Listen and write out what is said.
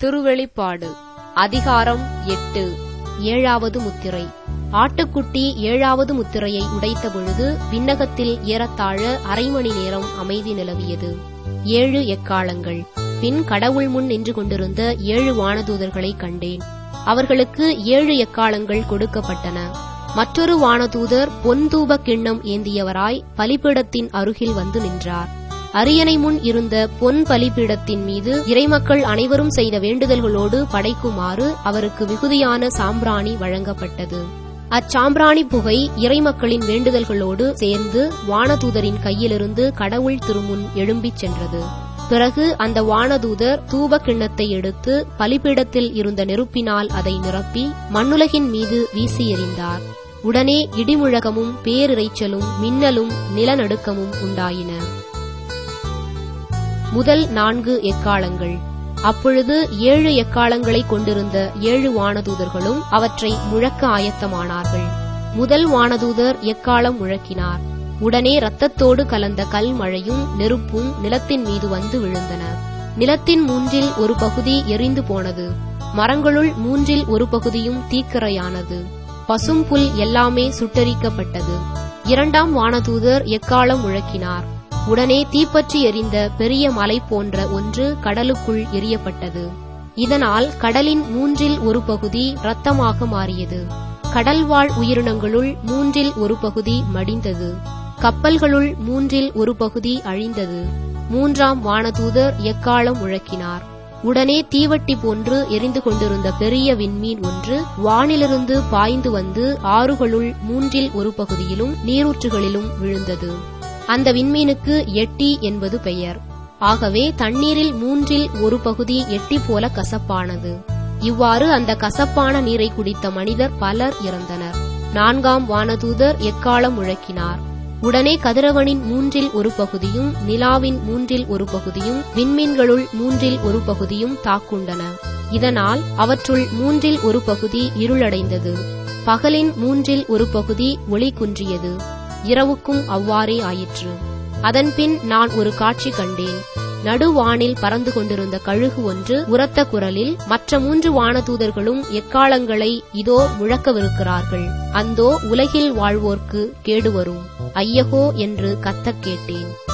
திருவெளிப்பாடு அதிகாரம் எட்டு ஏழாவது முத்திரை ஆட்டுக்குட்டி ஏழாவது முத்திரையை உடைத்த பொழுது விண்ணகத்தில் ஏறத்தாழ அரை மணி நேரம் அமைதி நிலவியது ஏழு எக்காலங்கள் பின் கடவுள் முன் நின்று கொண்டிருந்த ஏழு வானதூதர்களை கண்டேன் அவர்களுக்கு ஏழு எக்காலங்கள் கொடுக்கப்பட்டன மற்றொரு வானதூதர் பொன் தூப கிண்ணம் ஏந்தியவராய் பலிபீடத்தின் அருகில் வந்து நின்றார் அரியணை முன் இருந்த பொன் பலிபீடத்தின் மீது இறைமக்கள் அனைவரும் செய்த வேண்டுதல்களோடு படைக்குமாறு அவருக்கு மிகுதியான சாம்பிராணி வழங்கப்பட்டது அச்சாம்பிராணி புகை இறைமக்களின் வேண்டுதல்களோடு சேர்ந்து வானதூதரின் கையிலிருந்து கடவுள் திருமுன் எழும்பிச் சென்றது பிறகு அந்த வானதூதர் தூப கிண்ணத்தை எடுத்து பலிபீடத்தில் இருந்த நெருப்பினால் அதை நிரப்பி மண்ணுலகின் மீது வீசி எறிந்தார் உடனே இடிமுழகமும் பேரிரைச்சலும் மின்னலும் நிலநடுக்கமும் உண்டாயின முதல் நான்கு எக்காலங்கள் அப்பொழுது ஏழு எக்காலங்களை கொண்டிருந்த ஏழு வானதூதர்களும் அவற்றை முழக்க ஆயத்தமானார்கள் முதல் வானதூதர் எக்காலம் முழக்கினார் உடனே இரத்தத்தோடு கலந்த கல் மழையும் நெருப்பும் நிலத்தின் மீது வந்து விழுந்தன நிலத்தின் மூன்றில் ஒரு பகுதி எரிந்து போனது மரங்களுள் மூன்றில் ஒரு பகுதியும் தீக்கிரையானது பசும் புல் எல்லாமே சுட்டரிக்கப்பட்டது இரண்டாம் வானதூதர் எக்காலம் முழக்கினார் உடனே தீப்பற்றி எரிந்த பெரிய மலை போன்ற ஒன்று கடலுக்குள் எரியப்பட்டது இதனால் கடலின் மூன்றில் ஒரு பகுதி இரத்தமாக மாறியது கடல்வாழ் உயிரினங்களுள் மூன்றில் ஒரு பகுதி மடிந்தது கப்பல்களுள் மூன்றில் ஒரு பகுதி அழிந்தது மூன்றாம் வானதூதர் எக்காலம் முழக்கினார் உடனே தீவட்டி போன்று எரிந்து கொண்டிருந்த பெரிய விண்மீன் ஒன்று வானிலிருந்து பாய்ந்து வந்து ஆறுகளுள் மூன்றில் ஒரு பகுதியிலும் நீரூற்றுகளிலும் விழுந்தது அந்த விண்மீனுக்கு எட்டி என்பது பெயர் ஆகவே தண்ணீரில் மூன்றில் ஒரு பகுதி எட்டி போல கசப்பானது இவ்வாறு அந்த கசப்பான நீரை குடித்த மனிதர் பலர் இறந்தனர் நான்காம் வானதூதர் எக்காலம் முழக்கினார் உடனே கதிரவனின் மூன்றில் ஒரு பகுதியும் நிலாவின் மூன்றில் ஒரு பகுதியும் விண்மீன்களுள் மூன்றில் ஒரு பகுதியும் தாக்குண்டன இதனால் அவற்றுள் மூன்றில் ஒரு பகுதி இருளடைந்தது பகலின் மூன்றில் ஒரு பகுதி ஒளி குன்றியது இரவுக்கும் அவ்வாறே ஆயிற்று அதன்பின் நான் ஒரு காட்சி கண்டேன் நடுவானில் பறந்து கொண்டிருந்த கழுகு ஒன்று உரத்த குரலில் மற்ற மூன்று வானதூதர்களும் எக்காலங்களை இதோ முழக்கவிருக்கிறார்கள் அந்தோ உலகில் வாழ்வோர்க்கு கேடு வரும் ஐயகோ என்று கத்தக் கேட்டேன்